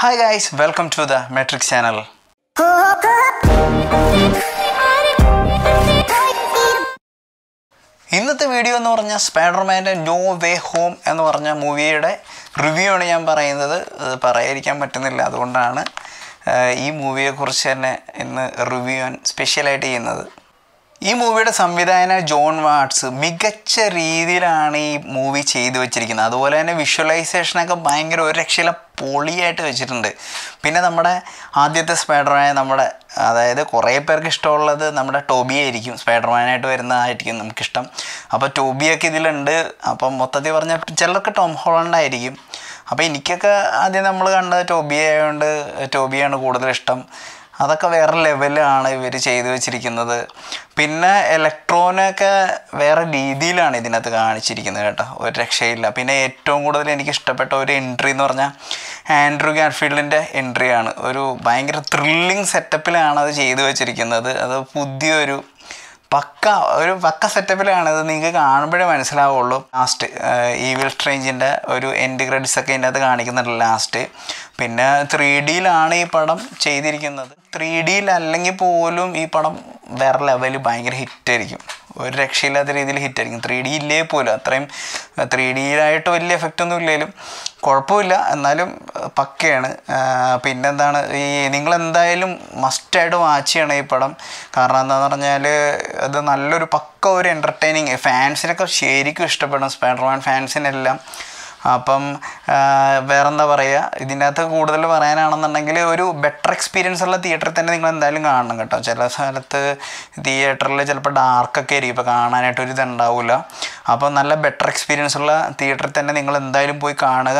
hi guys welcome to the metrics channel ഇന്നത്തെ video എന്ന് പറഞ്ഞാൽ സ്പൈഡർമാൻ്റെ നോ വേ ഹോം എന്ന് പറഞ്ഞ മൂവിയുടെ റിവ്യൂ ആണ് ഞാൻ പറയുന്നത് അത് പറയാതിരിക്കാൻ പറ്റുന്നില്ല അതുകൊണ്ടാണ് ആ, ഈ മൂവിയെക്കുറിച്ച് തന്നെ ഇന്ന് റിവ്യൂ ഞാൻ സ്പെഷ്യലായിട്ട് ചെയ്യുന്നത് ഈ മൂവിയുടെ സംവിധായകൻ ജോൺ വാട്സ് മികച്ച രീതിയിലാണ് ഈ മൂവി ചെയ്തു വെച്ചിരിക്കുന്നത് അതുപോലെ തന്നെ വിഷ്വലൈസേഷനൊക്കെ ഭയങ്കര ഒരു രക്ഷയിലെ പൊളിയായിട്ട് വെച്ചിട്ടുണ്ട് പിന്നെ നമ്മുടെ ആദ്യത്തെ സ്പൈഡർമാൻ നമ്മുടെ അതായത് കുറേ പേർക്ക് ഇഷ്ടമുള്ളത് നമ്മുടെ ടോബി ആയിരിക്കും സ്പൈഡർമാനായിട്ട് വരുന്നതായിരിക്കും നമുക്കിഷ്ടം അപ്പോൾ ടോബിയൊക്കെ ഇതിലുണ്ട് അപ്പം മൊത്തത്തിൽ പറഞ്ഞാൽ ചിലർക്ക് ടോം ഹോളണ്ട് ആയിരിക്കും അപ്പോൾ എനിക്കൊക്കെ ആദ്യം നമ്മൾ കണ്ടത് ടോബി ആയതുകൊണ്ട് ടോബിയാണ് കൂടുതൽ ഇഷ്ടം അതൊക്കെ വേറെ ലെവലാണ് ഇവർ ചെയ്തു വെച്ചിരിക്കുന്നത് പിന്നെ ഇലക്ട്രോനൊക്കെ വേറെ രീതിയിലാണ് ഇതിനകത്ത് കാണിച്ചിരിക്കുന്നത് കേട്ടോ ഒരു രക്ഷയില്ല പിന്നെ ഏറ്റവും കൂടുതൽ എനിക്ക് ഇഷ്ടപ്പെട്ട ഒരു എൻട്രി എന്ന് പറഞ്ഞാൽ ആൻഡ്രൂ ഗാർഫീൽഡിൻ്റെ എൻട്രിയാണ് ഒരു ഭയങ്കര ത്രില്ലിങ് സെറ്റപ്പിലാണ് അത് ചെയ്തു വെച്ചിരിക്കുന്നത് അത് പുതിയൊരു പക്ക ഒരു പക്ക സെറ്റപ്പിലാണ് ഇത് നിങ്ങൾക്ക് കാണുമ്പോഴേ മനസ്സിലാവുള്ളൂ ലാസ്റ്റ് ഈവിൽ സ്ട്രേഞ്ചിൻ്റെ ഒരു എൻഡ് ക്രെഡിറ്റ്സ് ഒക്കെ ഇതിൻ്റെ അകത്ത് കാണിക്കുന്നുണ്ട് ലാസ്റ്റ് പിന്നെ ത്രീ ഡിയിലാണ് ഈ പടം ചെയ്തിരിക്കുന്നത് ത്രീ ഡിയിൽ അല്ലെങ്കിൽ പോലും ഈ പടം വേറെ ലെവലിൽ ഭയങ്കര ഹിറ്റായിരിക്കും ഒരു രക്ഷയില്ലാത്ത രീതിയിൽ ഹിറ്റായിരിക്കും ത്രീ ഡി ഇല്ലേ പോലും അത്രയും ത്രീ ഡിയിലായിട്ട് വലിയ എഫക്റ്റ് ഒന്നും ഇല്ലെങ്കിലും കുഴപ്പമില്ല എന്നാലും ഏഹ്, പക്കയാണ് ആഹ് പിന്നെന്താണ് ഈ നിങ്ങൾ എന്തായാലും മസ്റ്റായിട്ട് വാച്ച് ചെയ്യണം ഈ പടം കാരണം എന്താണെന്ന് പറഞ്ഞാൽ അത് നല്ലൊരു പക്ക ഒരു എൻ്റർടൈനിങ് ഫാൻസിനൊക്കെ ശരിക്കും ഇഷ്ടപ്പെടും സ്പൈഡർമാൻ ഫാൻസിനെല്ലാം അപ്പം ആഹ്, വേറെന്താ പറയുക ഇതിൻ്റെ അകത്ത് കൂടുതൽ പറയാനാണെന്നുണ്ടെങ്കിൽ ഒരു ബെറ്റർ എക്സ്പീരിയൻസ് ഉള്ള തിയേറ്ററിൽ തന്നെ നിങ്ങൾ എന്തായാലും കാണണം കേട്ടോ ചില സ്ഥലത്ത് തിയേറ്ററിൽ ചിലപ്പോൾ ഡാർക്കൊക്കെ ആയിരിക്കും ഇപ്പോൾ കാണാനായിട്ട് ഒരു ഇതുണ്ടാവില്ല അപ്പോൾ നല്ല ബെറ്റർ എക്സ്പീരിയൻസ് ഉള്ള തിയേറ്ററിൽ തന്നെ നിങ്ങൾ എന്തായാലും പോയി കാണുക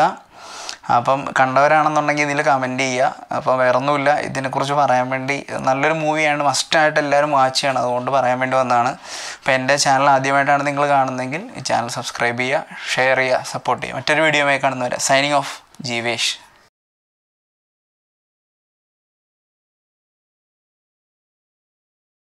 അപ്പം കണ്ടവരാണെന്നുണ്ടെങ്കിൽ ഇതിൽ കമൻറ്റ് ചെയ്യുക അപ്പോൾ വേറൊന്നുമില്ല ഇതിനെക്കുറിച്ച് പറയാൻ വേണ്ടി നല്ലൊരു മൂവിയാണ് മസ്റ്റായിട്ട് എല്ലാവരും വാച്ച് ചെയ്യണം അതുകൊണ്ട് പറയാൻ വേണ്ടി വന്നതാണ് അപ്പോൾ എൻ്റെ ചാനൽ ആദ്യമായിട്ടാണ് നിങ്ങൾ കാണുന്നതെങ്കിൽ ഈ ചാനൽ സബ്സ്ക്രൈബ് ചെയ്യുക ഷെയർ ചെയ്യുക സപ്പോർട്ട് ചെയ്യുക മറ്റൊരു വീഡിയോ കാണുന്നവരെ സൈനിങ് ഓഫ് ജീവേഷ്